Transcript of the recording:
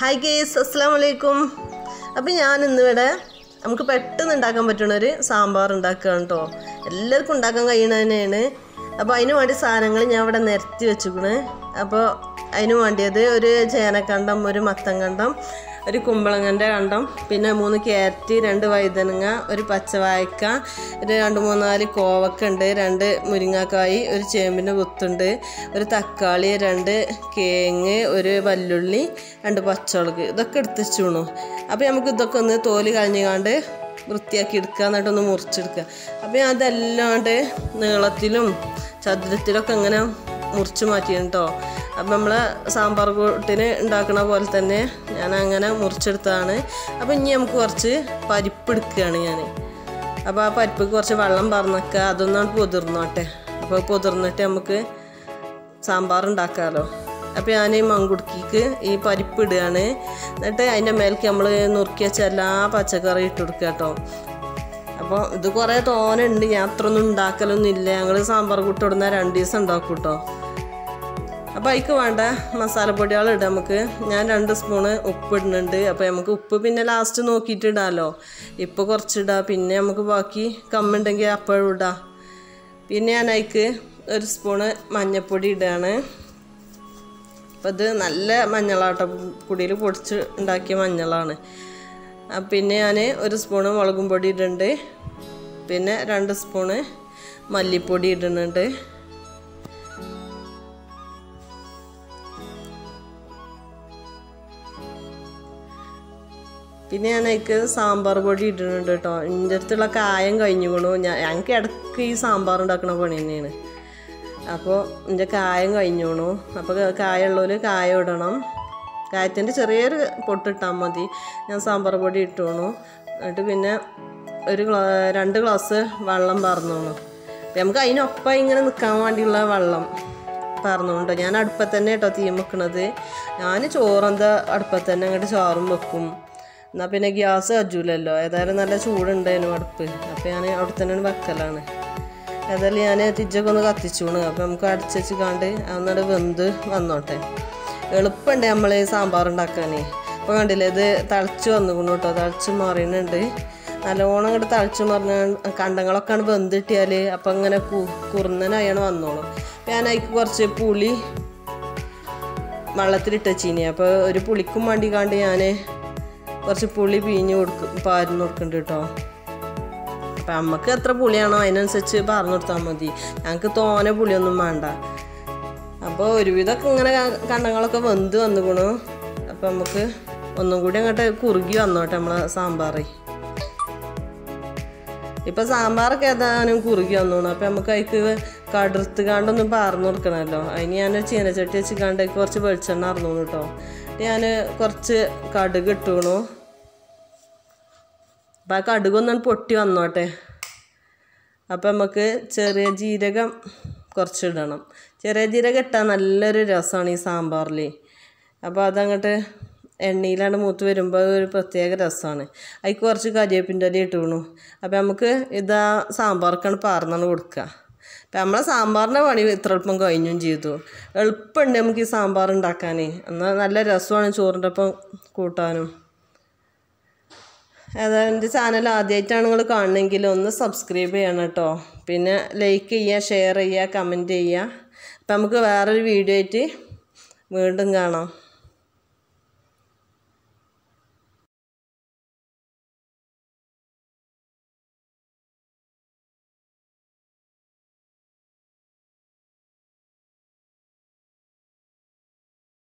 hi guys അസ്സാം വലൈക്കും അപ്പം ഞാൻ ഇന്നിവിടെ നമുക്ക് പെട്ടെന്ന് ഉണ്ടാക്കാൻ പറ്റുന്ന ഒരു സാമ്പാർ ഉണ്ടാക്കുകയാണ് കേട്ടോ എല്ലാവർക്കും ഉണ്ടാക്കാൻ കഴിയണ തന്നെയാണ് അപ്പോൾ അതിന് വേണ്ടി സാധനങ്ങൾ ഞാൻ ഇവിടെ നിരത്തി വെച്ചിക്കണ് അപ്പോൾ അതിന് വേണ്ടിയത് ഒരു ചേനക്കണ്ടം ഒരു മത്തൻ കണ്ടം ഒരു കുമ്പളങ്ങൻ്റെ കണ്ടം പിന്നെ മൂന്ന് ക്യാരറ്റ് രണ്ട് വഴുതനങ്ങ ഒരു പച്ചവായക്ക ഒരു രണ്ട് മൂന്നാല് കോവക്ക ഉണ്ട് രണ്ട് മുരിങ്ങാക്കായി ഒരു ചേമ്പിൻ്റെ കുത്തുണ്ട് ഒരു തക്കാളി രണ്ട് കേങ്ങ് ഒരു വല്ലുള്ളി രണ്ട് പച്ചമുളക് ഇതൊക്കെ എടുത്ത് വെച്ചോണു അപ്പോൾ നമുക്ക് ഇതൊക്കെ ഒന്ന് തോല് കളഞ്ഞുകാണ്ട് വൃത്തിയാക്കി എടുക്കുക എന്നിട്ടൊന്ന് മുറിച്ചെടുക്കുക അപ്പോൾ ഞാൻ അതെല്ലാണ്ട് നീളത്തിലും ചതുരത്തിലൊക്കെ ഇങ്ങനെ മുറിച്ച് മാറ്റിയാണ് കേട്ടോ അപ്പം നമ്മൾ സാമ്പാർ കൂട്ടിന് ഉണ്ടാക്കണ പോലെ തന്നെ ഞാൻ അങ്ങനെ മുറിച്ചെടുത്തതാണ് അപ്പോൾ ഇനി നമുക്ക് കുറച്ച് പരിപ്പ് എടുക്കുകയാണ് ഞാൻ അപ്പോൾ ആ പരിപ്പ് കുറച്ച് വെള്ളം പറന്നൊക്കെ അതൊന്നാണ് പൊതിർന്നോട്ടെ അപ്പോൾ പൊതിർന്നിട്ട് നമുക്ക് സാമ്പാർ ഉണ്ടാക്കാമല്ലോ അപ്പോൾ ഞാൻ ഈ മങ്കുടുക്കിക്ക് ഈ പരിപ്പ് ഇടുകയാണ് എന്നിട്ട് അതിൻ്റെ മേലേക്ക് നമ്മൾ നുറുക്കി വെച്ച എല്ലാ പച്ചക്കറി ഇട്ട് കൊടുക്കുക കേട്ടോ അപ്പോൾ ഇത് കുറേ തോനെ ഉണ്ട് ഞാൻ അത്രയൊന്നും ഉണ്ടാക്കലൊന്നും ഇല്ല ഞങ്ങൾ സാമ്പാർ കൂട്ടിടുന്ന രണ്ട് ദിവസം ഉണ്ടാക്കും കേട്ടോ അപ്പോൾ അതിക്ക് വേണ്ട മസാലപ്പൊടികൾ ഇടാം നമുക്ക് ഞാൻ രണ്ട് സ്പൂണ് ഉപ്പ് ഇടുന്നുണ്ട് അപ്പോൾ നമുക്ക് ഉപ്പ് പിന്നെ ലാസ്റ്റ് നോക്കിയിട്ട് ഇടാമല്ലോ ഇപ്പോൾ കുറച്ചിടാം പിന്നെ നമുക്ക് ബാക്കി കമ്മുണ്ടെങ്കിൽ അപ്പോഴും ഇടാം പിന്നെ ഞാൻ അതിക്ക് ഒരു സ്പൂണ് മഞ്ഞൾപ്പൊടി ഇടുകയാണ് അപ്പോൾ ഇത് നല്ല മഞ്ഞളാട്ടോ പൊടിയിൽ പൊടിച്ച് ഉണ്ടാക്കിയ മഞ്ഞളാണ് ആ, പിന്നെ ഞാൻ ഒരു സ്പൂണ് മുളകും പൊടി ഇടുന്നുണ്ട് പിന്നെ രണ്ട് സ്പൂണ് മല്ലിപ്പൊടി ഇടുന്നുണ്ട് പിന്നെ ഞാൻ അതിക്ക് സാമ്പാർ പൊടി ഇടുന്നുണ്ട് കേട്ടോ എൻ്റെ അടുത്തുള്ള കായം കഴിഞ്ഞുകൊള്ളു ഞാൻ ഞങ്ങൾക്ക് ഇടയ്ക്ക് ഈ സാമ്പാർ ഉണ്ടാക്കുന്ന പണി തന്നെയാണ് അപ്പോൾ എൻ്റെ കായം കഴിഞ്ഞോണു അപ്പോൾ കായമുള്ളവർ കായം ഇടണം കായത്തിൻ്റെ ചെറിയൊരു പൊട്ടിട്ടാൽ മതി ഞാൻ സാമ്പാർ പൊടി ഇട്ടോണു എന്നിട്ട് പിന്നെ ഒരു ഗ്ലാ രണ്ട് ഗ്ലാസ് വെള്ളം പറന്നോണു അപ്പം നമുക്ക് അതിനൊപ്പം ഇങ്ങനെ നിൽക്കാൻ വേണ്ടിയുള്ള വെള്ളം പറഞ്ഞുകൊണ്ടോ ഞാൻ അടുപ്പത്ത് തന്നെ കേട്ടോ തീ വെക്കണത് ഞാൻ ചോറെന്താ അടുപ്പത്ത് തന്നെ അങ്ങോട്ട് ചോറും വെക്കും എന്നാൽ പിന്നെ ഗ്യാസ് കജൂലല്ലോ ഏതായാലും നല്ല ചൂടുണ്ടായിരുന്നു അടുപ്പ് അപ്പോൾ ഞാൻ അവിടെ തന്നെ വെക്കലാണ് ഏതായാലും ഞാൻ തിരിച്ചൊക്കെ ഒന്ന് കത്തിച്ചൂണ് അപ്പോൾ നമുക്ക് അടച്ച് വെച്ച് കാണ്ട് അന്നോട് വെന്ത് വന്നോട്ടെ എളുപ്പമുണ്ട് നമ്മൾ ഈ സാമ്പാർ ഉണ്ടാക്കാനേ അപ്പോൾ കണ്ടില്ലേ ഇത് തളിച്ച് വന്നുകൊണ്ട് കേട്ടോ തളിച്ച് മറിയുന്നുണ്ട് നല്ലോണം അങ്ങോട്ട് തളിച്ച് മറിഞ്ഞ കണ്ടങ്ങളൊക്കെ ആണ് വെന്തിട്ടിയാൽ അപ്പം ഇങ്ങനെ കു കുറുന്നനായാണ് വന്നോളും അപ്പോൾ ഞാൻ അതിക്ക് കുറച്ച് പുളി വെള്ളത്തിലിട്ട് ചീനി അപ്പോൾ ഒരു പുളിക്കും വേണ്ടി കാണ്ട് ഞാൻ കുറച്ച് പുളി പിഴിഞ്ഞ് കൊടുക്കും പാരുന്ന് കൊടുക്കുന്നുണ്ട് കേട്ടോ അപ്പം നമുക്ക് എത്ര പുളിയാണോ അതിനനുസരിച്ച് പറഞ്ഞു കൊടുത്താൽ മതി ഞങ്ങൾക്ക് തോനെ പുളിയൊന്നും വേണ്ട അപ്പോൾ ഒരുവിധമൊക്കെ ഇങ്ങനെ ക- കണ്ടങ്ങളൊക്കെ വെന്ത് വന്നുകൊണു അപ്പം നമുക്ക് ഒന്നും കൂടി അങ്ങോട്ട് കുറുകി വന്നോട്ടെ നമ്മളെ സാമ്പാറ് ഇപ്പം സാമ്പാറൊക്കെ ഏതാനും കുറുകി വന്നോണു അപ്പം നമുക്ക് അതിക്ക് കടുർത്ത് കാണ്ടൊന്ന് പാർന്നു കൊടുക്കണമല്ലോ അതിന് ഞാൻ ചീനച്ചട്ടി വെച്ച് കാണ്ട് അതിക്ക് കുറച്ച് വെളിച്ചെണ്ണ അറിഞ്ഞോണു കേട്ടോ ഞാൻ കുറച്ച് കടുക് ഇട്ടുണു അപ്പം ആ കടുകൊന്നാണ് പൊട്ടി വന്നോട്ടെ അപ്പം നമുക്ക് ചെറിയ ജീരകം കുറച്ചിടണം ചെറിയ ജീരകം ഇട്ടാൽ നല്ലൊരു രസമാണ് ഈ സാമ്പാറിൽ അപ്പോൾ അതങ്ങോട്ട് എണ്ണയിലാണ് മൂത്ത് വരുമ്പോൾ ഒരു പ്രത്യേക രസമാണ് അതിൽ കുറച്ച് കരിവേപ്പിൻ്റെ ഇല ഇട്ടുകണു അപ്പോൾ നമുക്ക് ഇതാ സാമ്പാർക്കാണ് പാർന്നാണ് കൊടുക്കുക അപ്പം നമ്മളെ സാമ്പാറിൻ്റെ പണി ഇത്ര എളുപ്പം കഴിഞ്ഞും ചെയ്തു എളുപ്പമുണ്ട് നമുക്ക് ഈ സാമ്പാർ ഉണ്ടാക്കാൻ എന്നാൽ നല്ല രസമാണ് ചോറിൻ്റെ ഒപ്പം കൂട്ടാനും അതായത് എൻ്റെ ചാനൽ ആദ്യമായിട്ടാണ് നിങ്ങൾ കാണണമെങ്കിൽ ഒന്ന് സബ്സ്ക്രൈബ് ചെയ്യണം കേട്ടോ പിന്നെ ലൈക്ക് ചെയ്യുക ഷെയർ ചെയ്യുക കമൻറ്റ് ചെയ്യുക അപ്പം നമുക്ക് വേറൊരു വീഡിയോ ആയിട്ട് വീണ്ടും കാണാം